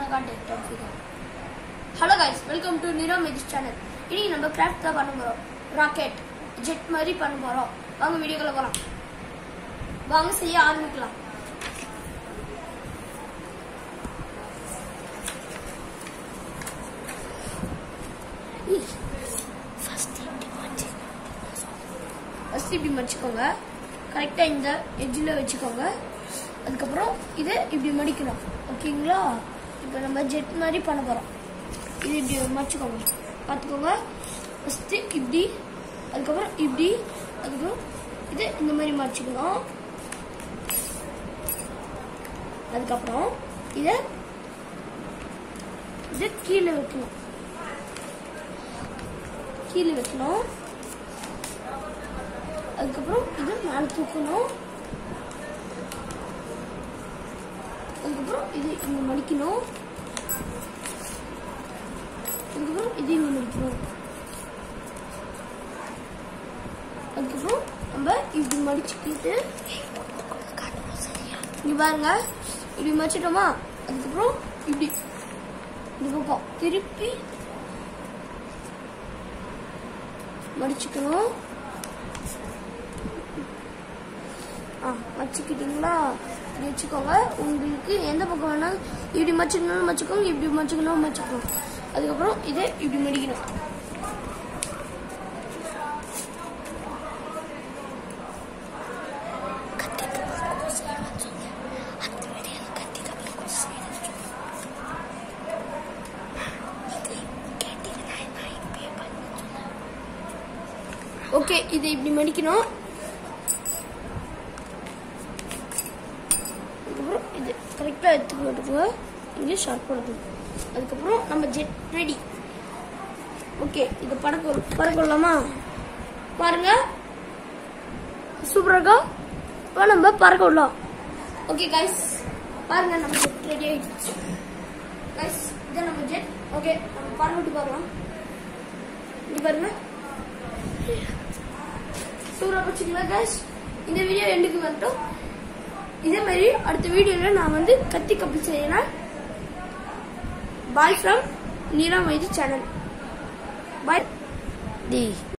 contact hello guys welcome to நிரோ மெஜிஸ் channel இன்னைக்கு நம்ம கிராஃப்ட் தான் பண்ண போறோம் ராக்கெட் ஜெட் மாதிரி பண்ண போறோம் வாங்க வீடியோக்குள்ள போலாம் வாங்க செய்ய ஆரம்பிக்கலாம் ஃபர்ஸ்ட் இப்படி மடிச்சுக்கோங்க கரெக்டாக இந்த எட்ஜில் வச்சுக்கோங்க அதுக்கப்புறம் இதை இப்படி மடிக்கணும் ஓகேங்களா இப்போ நம்ம ஜெட் மாதிரி பண்ண போகிறோம் இது இப்படி மடிச்சுக்கோங்க பார்த்துக்கோங்க ஃபஸ்ட்டு இப்படி அதுக்கப்புறம் இப்படி அதுக்கப்புறம் இது இந்த மாதிரி மடிச்சுக்கணும் அதுக்கப்புறம் இதை இதை கீழே வைக்கணும் கீழே வைக்கணும் அதுக்கப்புறம் இது மேலே தூக்கணும் அதுக்கப்புறம் இது இங்க மடிக்கணும் அதுக்கப்புறம் இது இங்க மடிக்கணும் அதுக்கப்புறம் நம்ம இப்படி மடிச்சுக்கிட்டு இங்க பாருங்க இப்படி மடிச்சிட்டோமா அதுக்கப்புறம் இப்படி இந்த பக்கம் திருப்பி மடிச்சுக்கணும் ஆ வச்சுக்கிட்டீங்களா இப்படி வச்சுக்கோங்க உங்களுக்கு எந்த பக்கம் வேணாலும் இப்படி மச்சுக்கணும் மச்சுக்கோங்க இப்படி மச்சுக்கணும் மச்சுக்கணும் அதுக்கப்புறம் இதை இப்படி மடிக்கணும் ஓகே இதை இப்படி மடிக்கணும் அதுக்கப்புறம் இது கரெக்டாக எடுத்து போட்டுக்குங்க இங்கே ஷார்ப் பண்ணணும் அதுக்கப்புறம் நம்ம ஜெட் ரெடி ஓகே இதை பறக்க பறக்கலாமா பாருங்க சூப்பராக இருக்கா இப்போ நம்ம பறக்க விடலாம் ஓகே கைஸ் பாருங்க நம்ம ஜெட் ரெடி ஆயிடுச்சு கைஸ் இதை நம்ம ஜெட் ஓகே நம்ம பறக்க விட்டு பார்க்கலாம் இங்க பாருங்க சூப்பராக பிடிச்சிங்களா கைஸ் இந்த வீடியோ எண்டுக்கு வரட்டும் இதே மாதிரி அடுத்த வீடியோல நான் வந்து கத்தி கப்பல் செய்யறேன் பாய் ஃப்ரம் நீரா மைதி சேனல் பாய் டி